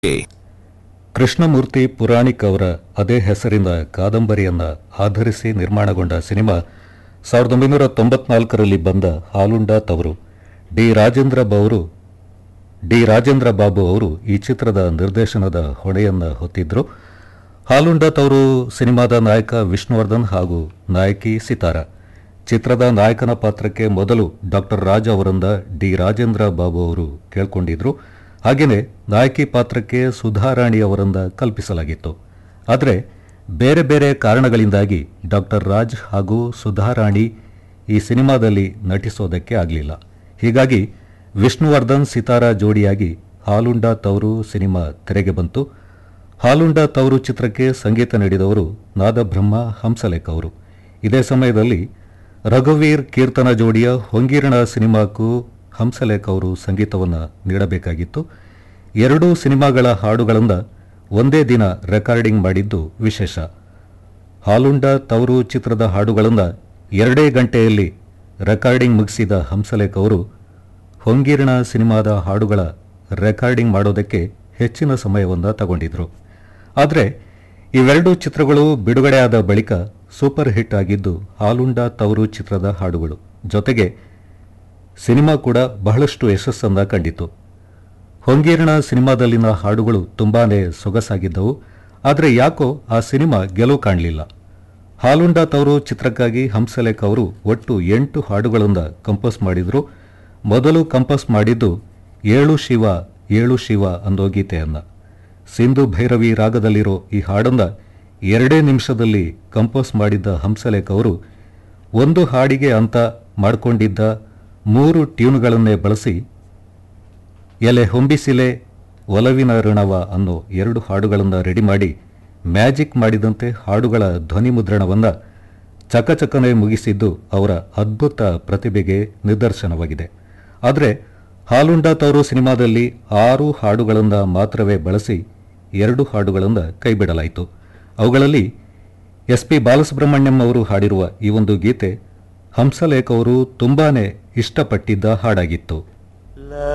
ಕೃಷ್ಣಮೂರ್ತಿ ಪುರಾಣಿಕ್ ಅವರ ಅದೇ ಹೆಸರಿನ ಕಾದಂಬರಿಯನ್ನ ಆಧರಿಸಿ ನಿರ್ಮಾಣಗೊಂಡ ಸಿನಿಮಾ ಸಾವಿರದ ಒಂಬೈನೂರ ತೊಂಬತ್ನಾಲ್ಕರಲ್ಲಿ ಬಂದ ಹಾಲುಂಡ ತವರು ಡಿ ರಾಜೇಂದ್ರ ಬಾಬು ಡಿ ರಾಜೇಂದ್ರ ಬಾಬು ಅವರು ಈ ಚಿತ್ರದ ನಿರ್ದೇಶನದ ಹೊಣೆಯನ್ನ ಹೊತ್ತಿದ್ರು ಹಾಲುಂಡ ತವರು ಸಿನಿಮಾದ ನಾಯಕ ವಿಷ್ಣುವರ್ಧನ್ ಹಾಗೂ ನಾಯಕಿ ಸಿತಾರ ಚಿತ್ರದ ನಾಯಕನ ಪಾತ್ರಕ್ಕೆ ಮೊದಲು ಡಾಕ್ಟರ್ ರಾಜ್ ಅವರಿಂದ ಡಿ ರಾಜೇಂದ್ರ ಬಾಬು ಅವರು ಕೇಳ್ಕೊಂಡಿದ್ರು ಹಾಗೆಯೇ ನಾಯಕಿ ಪಾತ್ರಕ್ಕೆ ಸುಧಾರಾಣಿ ಅವರಿಂದ ಕಲ್ಪಿಸಲಾಗಿತ್ತು ಆದರೆ ಬೇರೆ ಬೇರೆ ಕಾರಣಗಳಿಂದಾಗಿ ಡಾಕ್ಟರ್ ರಾಜ್ ಹಾಗೂ ಸುಧಾರಾಣಿ ಈ ಸಿನಿಮಾದಲ್ಲಿ ನಟಿಸೋದಕ್ಕೆ ಆಗಲಿಲ್ಲ ಹೀಗಾಗಿ ವಿಷ್ಣುವರ್ಧನ್ ಸಿತಾರ ಜೋಡಿಯಾಗಿ ಹಾಲುಂಡ ತವರು ಸಿನಿಮಾ ತೆರೆಗೆ ಬಂತು ಹಾಲುಂಡ ತವರು ಚಿತ್ರಕ್ಕೆ ಸಂಗೀತ ನೀಡಿದವರು ನಾದಬ್ರಹ್ಮ ಹಂಸಲೇಖ ಅವರು ಇದೇ ಸಮಯದಲ್ಲಿ ರಘುವೀರ್ ಕೀರ್ತನ ಜೋಡಿಯ ಹೊಂಗೀರಣ ಸಿನಿಮಾಕ್ಕೂ ಹಂಸಲೇಖ ಅವರು ಸಂಗೀತವನ್ನು ನೀಡಬೇಕಾಗಿತ್ತು ಎರಡೂ ಸಿನಿಮಾಗಳ ಹಾಡುಗಳಿಂದ ಒಂದೇ ದಿನ ರೆಕಾರ್ಡಿಂಗ್ ಮಾಡಿದ್ದು ವಿಶೇಷ ಹಾಲುಂಡ ತವರು ಚಿತ್ರದ ಹಾಡುಗಳಿಂದ ಎರಡೇ ಗಂಟೆಯಲ್ಲಿ ರೆಕಾರ್ಡಿಂಗ್ ಮುಗಿಸಿದ ಹಂಸಲೇಖ ಅವರು ಹೊಂಗೀರಣ ಸಿನಿಮಾದ ಹಾಡುಗಳ ರೆಕಾರ್ಡಿಂಗ್ ಮಾಡೋದಕ್ಕೆ ಹೆಚ್ಚಿನ ಸಮಯವನ್ನು ತಗೊಂಡಿದ್ರು ಆದರೆ ಇವೆರಡೂ ಚಿತ್ರಗಳು ಬಿಡುಗಡೆಯಾದ ಬಳಿಕ ಸೂಪರ್ ಹಿಟ್ ಆಗಿದ್ದು ಹಾಲುಂಡ ತವರು ಚಿತ್ರದ ಹಾಡುಗಳು ಜೊತೆಗೆ ಸಿನಿಮಾ ಕೂಡ ಬಹಳಷ್ಟು ಯಶಸ್ಸನ್ನ ಕಂಡಿತು ಹೊಂಗೀರಣ ಸಿನಿಮಾದಲ್ಲಿನ ಹಾಡುಗಳು ತುಂಬಾನೇ ಸೊಗಸಾಗಿದ್ದವು ಆದರೆ ಯಾಕೋ ಆ ಸಿನಿಮಾ ಗೆಲುವು ಕಾಣಲಿಲ್ಲ ಹಾಲುಂಡ ತವರು ಚಿತ್ರಕ್ಕಾಗಿ ಹಂಸಲೇಖ ಅವರು ಒಟ್ಟು ಎಂಟು ಹಾಡುಗಳಿಂದ ಕಂಪೋಸ್ ಮಾಡಿದ್ರು ಮೊದಲು ಕಂಪೋಸ್ ಮಾಡಿದ್ದು ಏಳು ಶಿವ ಏಳು ಶಿವ ಅನ್ನೋ ಗೀತೆಯನ್ನ ಸಿಂಧು ಭೈರವಿ ರಾಗದಲ್ಲಿರೋ ಈ ಹಾಡನ್ನ ಎರಡೇ ನಿಮಿಷದಲ್ಲಿ ಕಂಪೋಸ್ ಮಾಡಿದ್ದ ಹಂಸಲೇಖ ಅವರು ಒಂದು ಹಾಡಿಗೆ ಅಂತ ಮಾಡಿಕೊಂಡಿದ್ದ ಮೂರು ಟ್ಯೂನ್ಗಳನ್ನೇ ಬಳಸಿ ಎಲೆ ಹೊಂಬಿಸಿಲೆ ಒಲವಿನ ಋಣವ ಅನ್ನೋ ಎರಡು ಹಾಡುಗಳನ್ನು ರೆಡಿ ಮಾಡಿ ಮ್ಯಾಜಿಕ್ ಮಾಡಿದಂತೆ ಹಾಡುಗಳ ಧ್ವನಿ ಮುದ್ರಣವನ್ನು ಚಕಚಕನೆ ಮುಗಿಸಿದ್ದು ಅವರ ಅದ್ಭುತ ಪ್ರತಿಭೆಗೆ ನಿದರ್ಶನವಾಗಿದೆ ಆದರೆ ಹಾಲುಂಡ ತವರು ಸಿನಿಮಾದಲ್ಲಿ ಆರು ಹಾಡುಗಳನ್ನು ಮಾತ್ರವೇ ಬಳಸಿ ಎರಡು ಹಾಡುಗಳನ್ನು ಕೈಬಿಡಲಾಯಿತು ಅವುಗಳಲ್ಲಿ ಎಸ್ ಪಿ ಬಾಲಸುಬ್ರಹ್ಮಣ್ಯಂ ಅವರು ಹಾಡಿರುವ ಈ ಒಂದು ಗೀತೆ ಹಂಸಲೇಖ ಅವರು ತುಂಬಾನೇ ಇಷ್ಟಪಟ್ಟಿದ್ದ ಹಾಡಾಗಿತ್ತು